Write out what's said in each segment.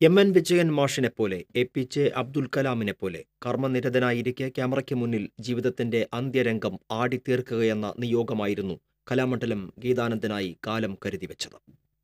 M N Vijayan മാഷിനെപ്പോലെ A P J Abdul കലാമിനെപ്പോലെ കർമ്മനിരതനായിരിക്കെ ക്യാമറയ്ക്ക് മുന്നിൽ ജീവിതത്തിന്റെ അന്ത്യരംഗം ആടിത്തീർക്കുകയെന്ന നിയോഗമായിരുന്നു കലാമണ്ഡലം ഗീതാനന്ദനായി കാലം കരുതിവെച്ചത്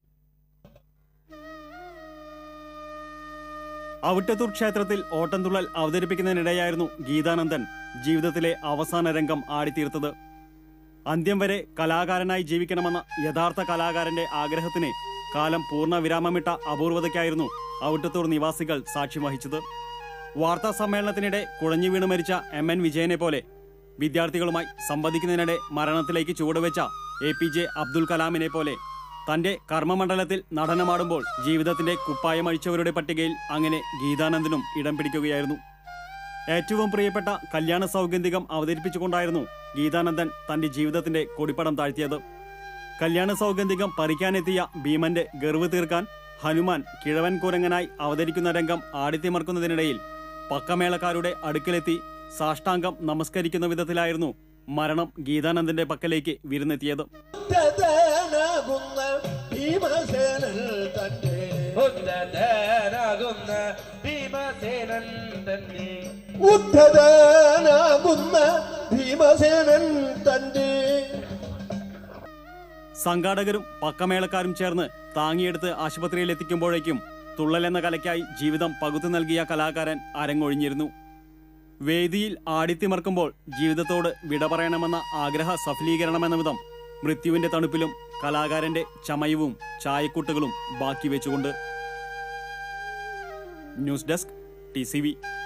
അവിട്ടത്തൂർ ക്ഷേത്രത്തിൽ ഓട്ടംതുള്ളൽ അവതരിപ്പിക്കുന്നതിനിടെയായിരുന്നു ഗീതാനന്ദൻ ജീവിതത്തിലെ അവസാന രംഗം ആടിത്തീർത്തത് അന്ത്യം വരെ കലാകാരനായി ജീവിക്കണമെന്ന യഥാർത്ഥ കലാകാരന്റെ ആഗ്രഹത്തിന് കാലം പൂർണ്ണ വിരാമമിട്ട അപൂർവതയ്ക്കായിരുന്നു അവിട്ടത്തൂർ നിവാസികൾ സാക്ഷ്യം വഹിച്ചത് വാർത്താ സമ്മേളനത്തിനിടെ കുഴഞ്ഞു വീണ് മരിച്ച എം എൻ വിജയനെ പോലെ വിദ്യാർത്ഥികളുമായി സംവദിക്കുന്നതിനിടെ മരണത്തിലേക്ക് ചുവടുവെച്ച എ പി ജെ അബ്ദുൽ കലാമിനെ പോലെ തന്റെ കർമ്മമണ്ഡലത്തിൽ നടനമാടുമ്പോൾ ജീവിതത്തിന്റെ കുപ്പായമഴിച്ചവരുടെ പട്ടികയിൽ അങ്ങനെ ഗീതാനന്ദനും ഇടം പിടിക്കുകയായിരുന്നു ഏറ്റവും പ്രിയപ്പെട്ട കല്യാണ സൗഗന്ധികം അവതരിപ്പിച്ചുകൊണ്ടായിരുന്നു ഗീതാനന്ദൻ തന്റെ ജീവിതത്തിന്റെ കൊടിപ്പടം താഴ്ത്തിയത് കല്യാണ സൗഗന്ധികം പറിക്കാനെത്തിയ ഭീമന്റെ ഗർവ് തീർക്കാൻ ഹനുമാൻ കിഴവൻ കുരങ്ങനായി അവതരിക്കുന്ന രംഗം ആടിത്തിമർക്കുന്നതിനിടയിൽ പക്കമേളക്കാരുടെ അടുക്കിലെത്തി സാഷ്ടാംഗം നമസ്കരിക്കുന്ന വിധത്തിലായിരുന്നു മരണം ഗീതാനന്ദന്റെ പക്കലേക്ക് വിരുന്നെത്തിയത് ഉദ്ധതനാകുന്ന ഭീമസേനൻ തന്റെ ഉദ്ധതനാകുന്ന ഭീമസേനൻ തന്നെ ഉദ്ധതനാകുന്ന ഭീമസേനൻ തന്റെ സംഘാടകരും പക്കമേളക്കാരും ചേർന്ന് താങ്ങിയെടുത്ത് ആശുപത്രിയിൽ എത്തിക്കുമ്പോഴേക്കും തുള്ളൽ എന്ന കലയ്ക്കായി ജീവിതം പകുത്തു നൽകിയ കലാകാരൻ അരങ്ങൊഴിഞ്ഞിരുന്നു വേദിയിൽ ആടിത്തിമർക്കുമ്പോൾ ജീവിതത്തോട് വിട പറയണമെന്ന ആഗ്രഹ സഫലീകരണമെന്ന വിധം മൃത്യുവിന്റെ തണുപ്പിലും കലാകാരന്റെ ചമയവും ചായക്കൂട്ടുകളും ബാക്കി വെച്ചുകൊണ്ട് ന്യൂസ് ഡെസ്ക് ടി